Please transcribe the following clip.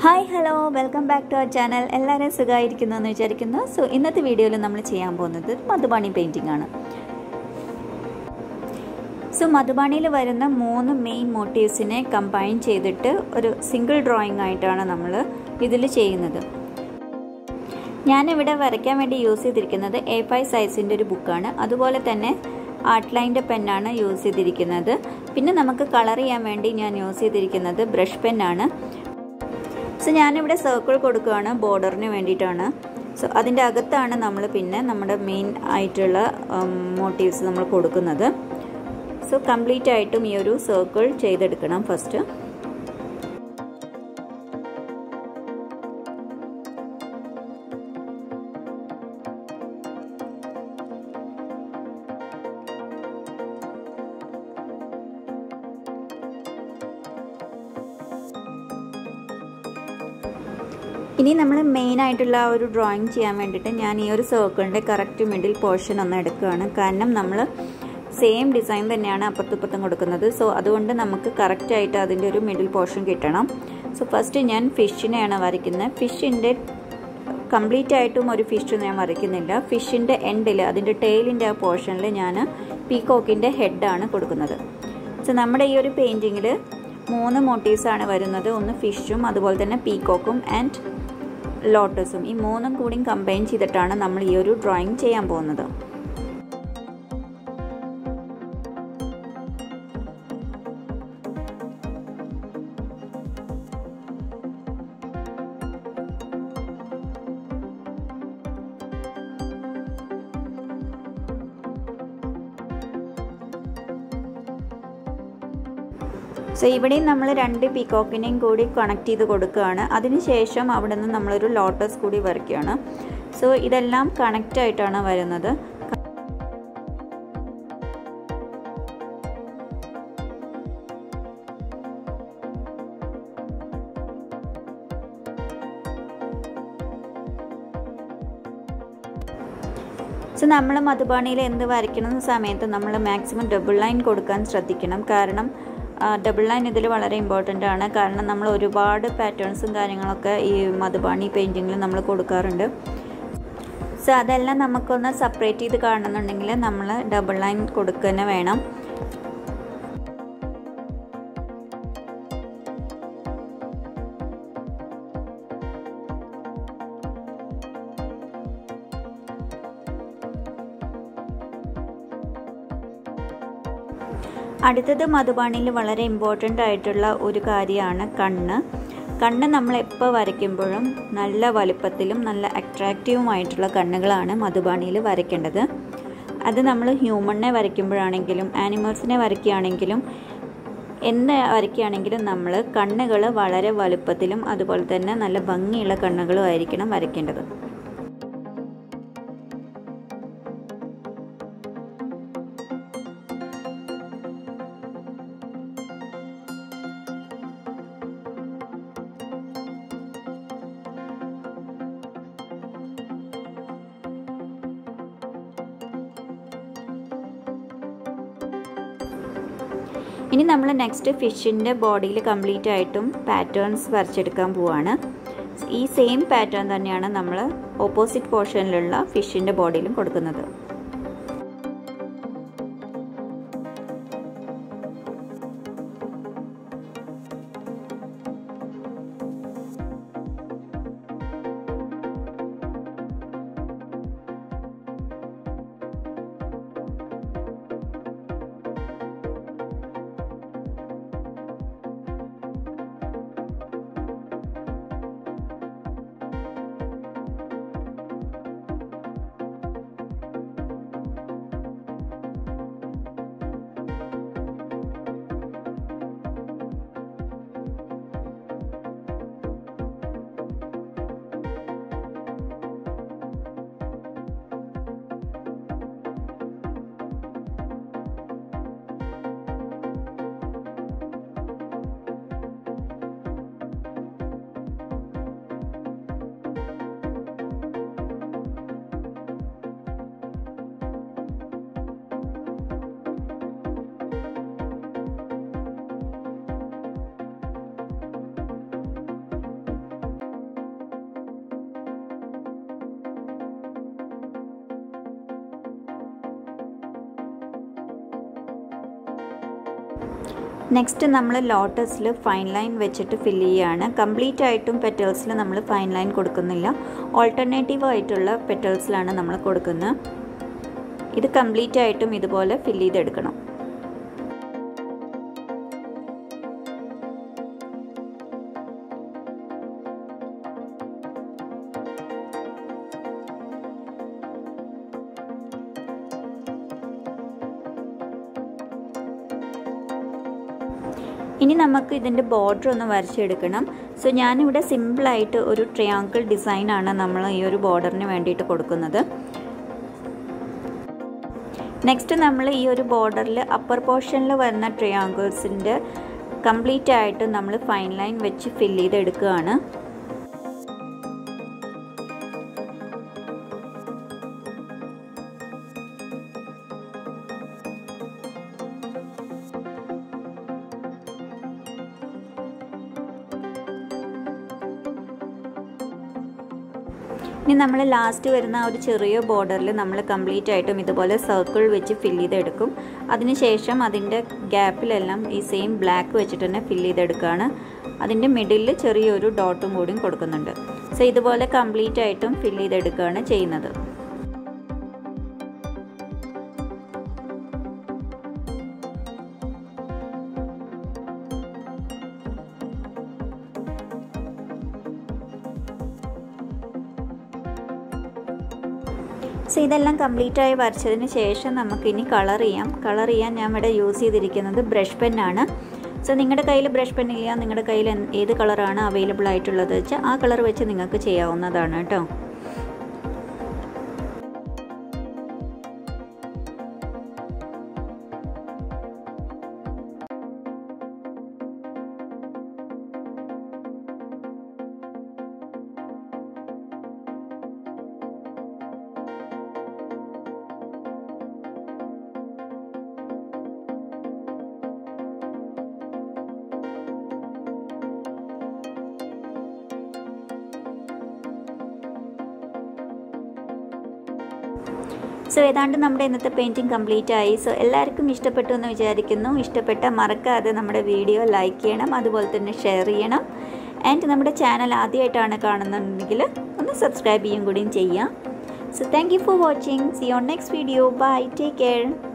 hi hello welcome back to our channel എല്ലാവരും സുഖമായിരിക്കുന്നു എന്ന് വിചാരിക്കുന്നു സോ ഇന്നത്തെ വീഡിയോയിൽ നമ്മൾ ചെയ്യാൻ പോകുന്നത് മധുബാണി പെയിൻറ്റിംഗ് ആണ് സോ മധുബാണിയിൽ വരുന്ന മൂന്ന് മെയിൻ മോട്ടീവ്സിനെ കമ്പൈൻ ചെയ്തിട്ട് ഒരു സിംഗിൾ ഡ്രോയിങ് ആയിട്ടാണ് നമ്മൾ ഇതിൽ ചെയ്യുന്നത് ഞാനിവിടെ വരയ്ക്കാൻ വേണ്ടി യൂസ് ചെയ്തിരിക്കുന്നത് എ ഫൈവ് സൈസിൻ്റെ ഒരു ബുക്കാണ് അതുപോലെ തന്നെ ആർട്ട് ലൈൻ്റെ പെന്നാണ് യൂസ് ചെയ്തിരിക്കുന്നത് പിന്നെ നമുക്ക് കളർ ചെയ്യാൻ വേണ്ടി ഞാൻ യൂസ് ചെയ്തിരിക്കുന്നത് ബ്രഷ് പെന്നാണ് സോ ഞാനിവിടെ സർക്കിൾ കൊടുക്കുകയാണ് ബോർഡറിന് വേണ്ടിയിട്ടാണ് സോ അതിൻ്റെ അകത്താണ് നമ്മൾ പിന്നെ നമ്മുടെ മെയിൻ ആയിട്ടുള്ള മോട്ടീവ്സ് നമ്മൾ കൊടുക്കുന്നത് സോ കംപ്ലീറ്റ് ആയിട്ടും ഈ ഒരു സർക്കിൾ ചെയ്തെടുക്കണം ഫസ്റ്റ് ഇനി നമ്മൾ മെയിൻ ആയിട്ടുള്ള ഒരു ഡ്രോയിങ് ചെയ്യാൻ വേണ്ടിയിട്ട് ഞാൻ ഈ ഒരു സർക്കിളിൻ്റെ കറക്റ്റ് മിഡിൽ പോർഷൻ ഒന്ന് എടുക്കുകയാണ് കാരണം നമ്മൾ സെയിം ഡിസൈൻ തന്നെയാണ് അപ്പുറത്തും ഇപ്പുറത്തും കൊടുക്കുന്നത് സോ അതുകൊണ്ട് നമുക്ക് കറക്റ്റായിട്ട് അതിൻ്റെ ഒരു മിഡിൽ പോർഷൻ കിട്ടണം സോ ഫസ്റ്റ് ഞാൻ ഫിഷിനെയാണ് വരയ്ക്കുന്നത് ഫിഷിൻ്റെ കംപ്ലീറ്റ് ആയിട്ടും ഒരു ഫിഷ് ഞാൻ വരയ്ക്കുന്നില്ല ഫിഷിൻ്റെ എൻഡിൽ അതിൻ്റെ ടെയിലിൻ്റെ ആ പോർഷനിൽ ഞാൻ പീകോക്കിൻ്റെ ഹെഡാണ് കൊടുക്കുന്നത് സോ നമ്മുടെ ഈ ഒരു പെയിൻറ്റിങ്ങിൽ മൂന്ന് മോട്ടീവ്സാണ് വരുന്നത് ഒന്ന് ഫിഷും അതുപോലെ തന്നെ പീകോക്കും ആൻഡ് ലോട്ടസും ഈ മൂന്നും കൂടി കമ്പൈൻ ചെയ്തിട്ടാണ് നമ്മൾ ഈ ഒരു ഡ്രോയിങ് ചെയ്യാൻ പോകുന്നത് സോ ഇവിടെയും നമ്മൾ രണ്ട് പീകോക്കിനെയും കൂടി കണക്ട് ചെയ്ത് കൊടുക്കുകയാണ് അതിനുശേഷം അവിടെ നിന്ന് നമ്മളൊരു ലോട്ടസ് കൂടി വരയ്ക്കുകയാണ് സോ ഇതെല്ലാം കണക്റ്റ് ആയിട്ടാണ് വരുന്നത് സോ നമ്മൾ മധുബാണിയിൽ എന്ത് വരയ്ക്കുന്ന സമയത്ത് നമ്മൾ മാക്സിമം ഡബിൾ ലൈൻ കൊടുക്കാൻ ശ്രദ്ധിക്കണം കാരണം ഡബിൾ ലൈൻ ഇതിൽ വളരെ ഇമ്പോർട്ടൻ്റ് ആണ് കാരണം നമ്മൾ ഒരുപാട് പാറ്റേൺസും കാര്യങ്ങളൊക്കെ ഈ മധുബാണി പെയിൻറ്റിങ്ങിൽ നമ്മൾ കൊടുക്കാറുണ്ട് സോ അതെല്ലാം നമുക്കൊന്ന് സെപ്പറേറ്റ് ചെയ്ത് കാണുന്നുണ്ടെങ്കിൽ നമ്മൾ ഡബിൾ ലൈൻ കൊടുക്കുക തന്നെ വേണം അടുത്തത് മധുബാണിയിൽ വളരെ ഇമ്പോർട്ടൻ്റ് ആയിട്ടുള്ള ഒരു കാര്യമാണ് കണ്ണ് കണ്ണ് നമ്മൾ എപ്പോൾ വരയ്ക്കുമ്പോഴും നല്ല വലുപ്പത്തിലും നല്ല അട്രാക്റ്റീവുമായിട്ടുള്ള കണ്ണുകളാണ് മധുബാണിയിൽ വരയ്ക്കേണ്ടത് അത് നമ്മൾ ഹ്യൂമണിനെ വരയ്ക്കുമ്പോഴാണെങ്കിലും ആനിമൽസിനെ വരയ്ക്കുകയാണെങ്കിലും എന്ത് വരയ്ക്കുകയാണെങ്കിലും നമ്മൾ കണ്ണുകൾ വളരെ വലുപ്പത്തിലും അതുപോലെ തന്നെ നല്ല ഭംഗിയുള്ള കണ്ണുകളും ആയിരിക്കണം വരയ്ക്കേണ്ടത് ഇനി നമ്മൾ നെക്സ്റ്റ് ഫിഷിൻ്റെ ബോഡിയിൽ കംപ്ലീറ്റ് ആയിട്ടും പാറ്റേൺസ് വരച്ചെടുക്കാൻ പോവാണ് ഈ സെയിം പാറ്റേൺ തന്നെയാണ് നമ്മൾ ഓപ്പോസിറ്റ് പോർഷനിലുള്ള ഫിഷിൻ്റെ ബോഡിയിലും കൊടുക്കുന്നത് നെക്സ്റ്റ് നമ്മൾ ലോട്ടസിൽ ഫൈൻ ലൈൻ വെച്ചിട്ട് ഫില്ല് ചെയ്യുകയാണ് കംപ്ലീറ്റ് ആയിട്ടും പെറ്റൽസിൽ നമ്മൾ ഫൈൻ ലൈൻ കൊടുക്കുന്നില്ല ഓൾട്ടർനേറ്റീവ് ആയിട്ടുള്ള പെറ്റൽസിലാണ് നമ്മൾ കൊടുക്കുന്നത് ഇത് കംപ്ലീറ്റ് ആയിട്ടും ഇതുപോലെ ഫില്ല് ചെയ്തെടുക്കണം ഇനി നമുക്ക് ഇതിൻ്റെ ബോർഡർ ഒന്ന് വരച്ചെടുക്കണം സോ ഞാനിവിടെ സിമ്പിളായിട്ട് ഒരു ട്രയാങ്കിൾ ഡിസൈനാണ് നമ്മൾ ഈ ഒരു ബോർഡറിന് വേണ്ടിയിട്ട് കൊടുക്കുന്നത് നെക്സ്റ്റ് നമ്മൾ ഈ ഒരു ബോർഡറിൽ അപ്പർ പോർഷനിൽ വരുന്ന ട്രയാങ്കിൾസിൻ്റെ കംപ്ലീറ്റ് ആയിട്ട് നമ്മൾ ഫൈൻ ലൈൻ വെച്ച് ഫില്ല് ചെയ്തെടുക്കുകയാണ് ഇനി നമ്മൾ ലാസ്റ്റ് വരുന്ന ആ ഒരു ചെറിയ ബോർഡറിൽ നമ്മൾ കംപ്ലീറ്റ് ആയിട്ടും ഇതുപോലെ സർക്കിൾ വെച്ച് ഫില്ല് ചെയ്തെടുക്കും അതിനുശേഷം അതിൻ്റെ ഗ്യാപ്പിലെല്ലാം ഈ സെയിം ബ്ലാക്ക് വെച്ചിട്ട് തന്നെ ഫില്ല് ചെയ്തെടുക്കുകയാണ് അതിൻ്റെ മിഡിലിൽ ചെറിയൊരു ഡോട്ടും കൂടിയും കൊടുക്കുന്നുണ്ട് സോ ഇതുപോലെ കംപ്ലീറ്റ് ആയിട്ടും ഫില്ല് ചെയ്തെടുക്കുകയാണ് ചെയ്യുന്നത് സോ ഇതെല്ലാം കംപ്ലീറ്റ് ആയി വരച്ചതിന് ശേഷം നമുക്കിനി കളർ ചെയ്യാം കളർ ചെയ്യാൻ ഞാൻ ഇവിടെ യൂസ് ചെയ്തിരിക്കുന്നത് ബ്രഷ് പെന്നാണ് സോ നിങ്ങളുടെ കയ്യിൽ ബ്രഷ് പെൻ ഇല്ല നിങ്ങളുടെ കയ്യിൽ ഏത് കളറാണ് അവൈലബിൾ ആയിട്ടുള്ളത് വെച്ചാൽ ആ കളർ വെച്ച് നിങ്ങൾക്ക് ചെയ്യാവുന്നതാണ് കേട്ടോ സോ ഏതാണ്ട് നമ്മുടെ ഇന്നത്തെ പെയിൻറ്റിങ് കംപ്ലീറ്റ് ആയി സോ എല്ലാവർക്കും ഇഷ്ടപ്പെട്ടു എന്ന് വിചാരിക്കുന്നു ഇഷ്ടപ്പെട്ട മറക്കാതെ നമ്മുടെ വീഡിയോ ലൈക്ക് ചെയ്യണം അതുപോലെ തന്നെ ഷെയർ ചെയ്യണം ആൻഡ് നമ്മുടെ ചാനൽ ആദ്യമായിട്ടാണ് കാണുന്നുണ്ടെങ്കിൽ ഒന്ന് സബ്സ്ക്രൈബ് ചെയ്യും കൂടിയും ചെയ്യാം so thank you for watching see on next video bye take care